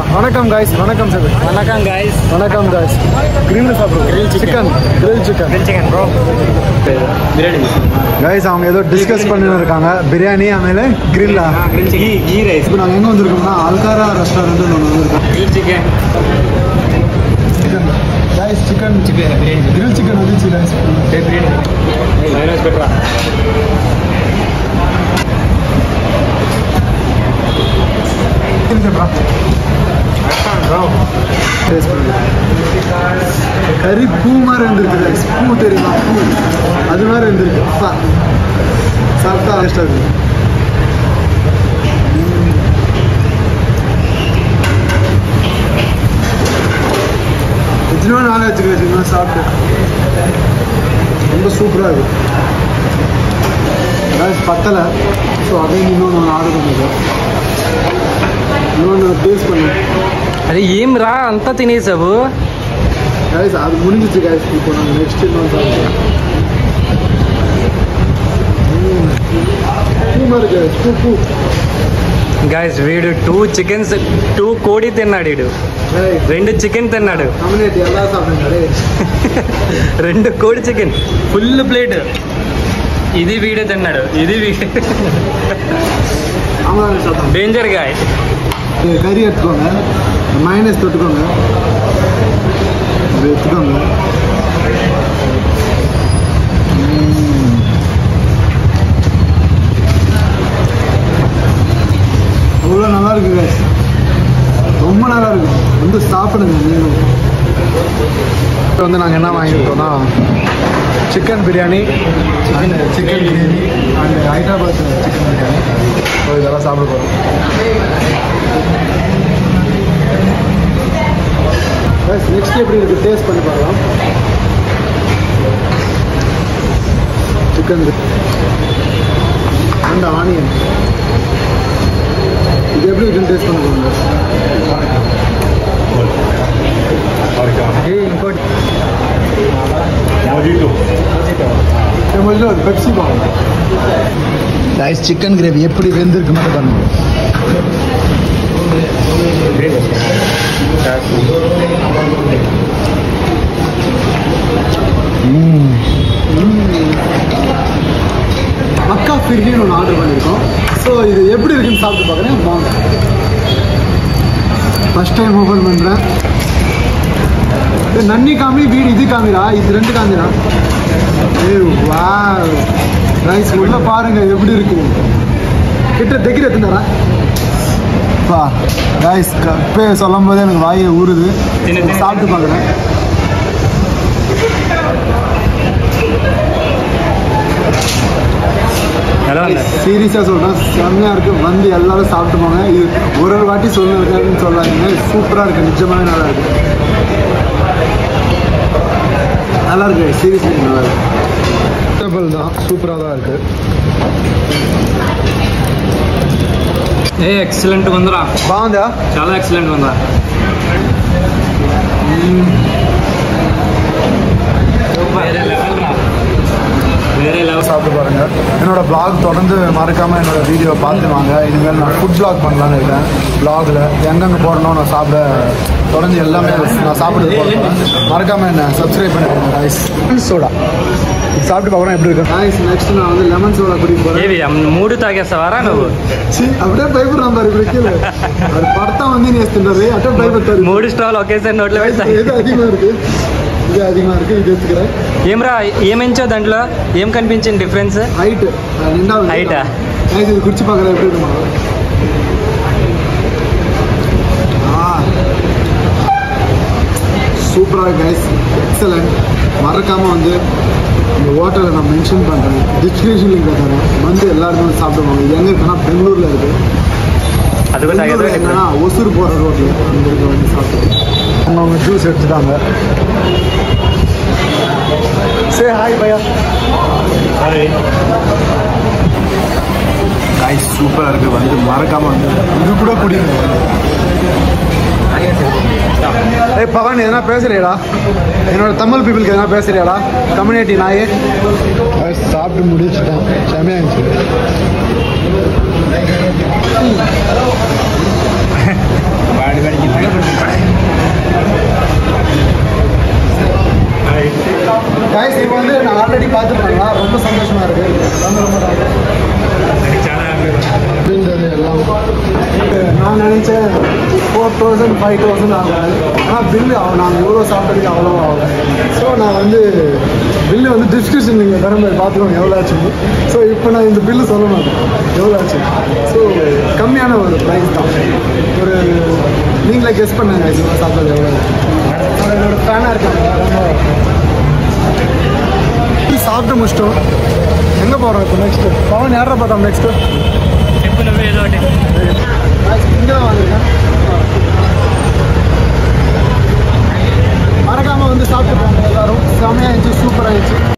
வணக்கம் காய்ஸ் வணக்கம் சார் வணக்கம் guys வணக்கம் காய்ஸ் கிரில் சாப்பிடுவோம் Grill chicken. Chicken grill chicken grill chicken bro biryani guys அவங்க ஏதோ டிஸ்கஸ் பண்ணிட்டு இருக்காங்க பிரியாணி ಆಮೇಲೆ கிரில்லா grill chicken ghee rice இப்போ நாங்கள் எங்கே வந்திருக்கோம்னா அல்காரா ரெஸ்டாரண்ட் ஒன்று வந்திருக்கோம் grill chicken chicken guys chicken chicken biryani grill chicken வந்துச்சு guys hey biryani hey mayonnaise betra restaurant bro taste பண்ணுங்க கறி பூ மாதிரி இருந்திருக்கு கைஸ் பூ தெரியுமா பூ அது மாதிரி இருந்திருக்கு அப்பா சாப்பிட்டா டேஸ்டாக இருக்கு எத்தனையோ நாள் ஆச்சு கைஸ் இன்னும் சாப்பிட்டு ரொம்ப சூப்பராக இருக்கு கைஸ் பத்தலை ஸோ அதையும் இன்னொன்று ஆர்டர் பண்ணிருக்கோம் இன்னொன்று டேஸ்ட் பண்ணேன் అరే ఏం రా అంతా తినేసావు கைஸ் அது முடிஞ்சிச்சு கைஸ் இப்போ நாங்கள் நெக்ஸ்ட் இன்னொன்று சாப்பிடுவோம் ம். பூ மாதிரி guys, பூ பூ గైస్ వీడు టూ చికెన్స్ టూ కోడి తిన్నాడు వీడు ஏய் రెండు చికెన్ తిన్నాడు கம்யூனிட்டி எல்லாம் சாப்பிடுங்க டேய் రెండు కోడి చికెన్ ఫుల్ ప్లేట్ ఇది వీడే తిన్నాడు ఇది వీడే அவங்களாம் சாப்பிடுங்க డేంజర్ గాయ్ ஏய், கறி எடுத்துக்கோங்க மைனஸ் தொட்டுக்கோங்க இது எடுத்துக்கோங்க ம். அவ்வளோ நல்லா இருக்கு guys. ரொம்ப நல்லா இருக்கு வந்து சாப்பிடுங்க நீங்களும் இப்போ வந்து நாங்கள் என்ன வாங்கியிருக்கோம்னா chicken biryani and chicken biryani and Hyderabad chicken biryani so இதெல்லாம் சாப்பிட போகிறோம் நெக்ஸ்ட் எப்படி இருக்கு டேஸ்ட் பண்ணி பார்க்கலாம் சிக்கன் அண்ட் ஆனியன் இது எப்படி இருக்குன்னு டேஸ்ட் பண்ண போகிறோம் ఇంకోటి ஒரு பெப்சி பாருங்க ரைஸ் சிக்கன் கிரேவி எப்படி வெந்திருக்கு மட்டும் பாருங்க மக்கா ஃபிர்கின்னு ஒன்று ஆர்டர் பண்ணியிருக்கோம் ஸோ இது எப்படி இருக்குன்னு சாப்பிட்டு பார்க்குறேன் வாங்க ஃபஸ்ட் டைம் ஓப்பன் பண்ணுறேன் நன்னி காமி வீடு இது காமிரா இது ரெண்டு காமிரா ஏய் வா ரைஸ் உள்ள பாருங்க எப்படி இருக்கு கிட்ட தெக்கிற எத்தனாரா பா ரைஸ் இப்போ சொல்லும் போது எனக்கு வாயை ஊறுது தின்னு, தின்னு, சாப்பிட்டு பார்க்குறேன் ఎలా ఉంది சீரியஸாக சொல்கிறேன் செம்மையாக இருக்குது வந்து எல்லாரும் சாப்பிட்டு போங்க இது ஒரு ஒரு வாட்டி சொல்லுறதுன்னு சொல்லாதீங்க சூப்பராக இருக்குது நிஜமாவே நல்லா இருக்கு நல்லா இருக்கு சீரியஸ்லி நல்லா இருக்கு வெஜிடபிள் தான் சூப்பராக தான் இருக்குது ఏ ఎక్సలెంట్ ఉందిరా బాగుందా చాలా ఎక్సలెంట్ ఉందా వేరే లెవెల్ రా వేరే లెవెల్ சாப்பிட்டு பாருங்க என்னோட vlog தொடர்ந்து மறக்காம என்னோட வீடியோ பார்த்து வாங்க இனிமேல் நான் ஃபுட் vlog பண்ணலான்னு இருக்கேன் vlogல எங்கெங்க போடணும் நான் சாப்பிட தொடர்ந்து எல்லாமே நான் சாப்பிடுறது போடுறேன் மறக்காம என்ன சப்ஸ்கிரைப் பண்ணிடுங்க ரைஸ் சோடா சாப்பிட்டு பார்க்கலாம் எப்படி இருக்கு ரைஸ் நெக்ஸ்ட் நான் வந்து லெமன் சோடா குடிக்க போறேன் ఏవి మూడు తాగేస్తావారా నువ్వు சி, அப்படியே பயப்படுறான் பாரு இப்படி கீழே அது படத்தா வந்து நீ எஸ்துன்றாரு அட்டை பயப்படுத்தாரு మూడు స్టాల్ ఒకేసారి నోట్లో పెడతా இது அதிகமா இருக்கு இது அதிகமா இருக்கு இது எடுத்துக்கிறேன் ఏమ్రా ఏమెంచో దాంట్లో ఏం కనిపించింది డిఫరెన్స్ ஹைட் ரெண்டாவது Height ஆ? ரைஸ் இது குடிச்சு பார்க்குறேன் எப்படி இருக்குமா ஆ சூப்பராக கைஸ் எக்ஸலண்ட் மறக்காமல் வந்து இந்த ஹோட்டலை நான் மென்ஷன் பண்ணுறேன் டிஸ்கிரிப்ஷன் லிங்க் தரேன் வந்து எல்லாருமே வந்து சாப்பிடுவாங்க இது எங்கே இருக்குன்னா பெங்களூரில் இருக்குது అది కూడా பெங்களூர்ல తాగేదా என்னன்னா ஒசூர் போகிற ரோட்டில் அந்த இடத்துல வந்து சாப்பிட்டு அவங்க அவங்க ஜூஸ் எடுத்துட்டாங்க சே ஹாய் பையா காய் சூப்பராக இருக்குது வந்து மறக்காமல் வந்து இது கூட குடிங்க ஏய் பவன் எதனா பேசுறியாடா என்னோட தமிழ் பீப்புளுக்கு எதனா பேசுறியாடா கம்யூனிட்டி நாயே சாப்பிட்டு முடிச்சுட்டேன் செமையா இருந்துச்சு நான் நினச்சேன் ஃபோர் தௌசண்ட் ஃபைவ் தௌசண்ட் ஆகும் ஆனால் பில்லு அவன் நாங்கள் எவ்வளோ சாப்பிட்டதுக்கு அவ்வளோ ஆகும் ஸோ நான் வந்து பில்லு வந்து டிஸ்கிரிப்ஷன் நீங்கள் தர மாதிரி பார்த்துக்கோங்க எவ்வளோ ஆச்சுன்னு ஸோ இப்போ நான் இந்த பில்லு சொல்ல மாட்டேன் எவ்வளோ ஆச்சு ஸோ கம்மியான ஒரு ப்ரைஸ் தான் ஒரு நீங்களே கெஸ் பண்ணுங்க இது சாப்பிட்டது எவ்வளோ நான் என்னோட ஃபேனாக இருக்காங்க ரொம்ப சாப்பிட்டு முடிச்சிட்டோம் எங்கே போகிறோம் இப்போ நெக்ஸ்ட்டு பவன் யாரை பார்த்தோம் நெக்ஸ்ட்டு చెప్పులు ఏదో ఒకటి இங்கே தான் வந்திருக்கேன் மறக்காமல் வந்து சாப்பிட்டு போங்க எல்லாரும் செமையாக இருந்துச்சு சூப்பராக இருந்துச்சு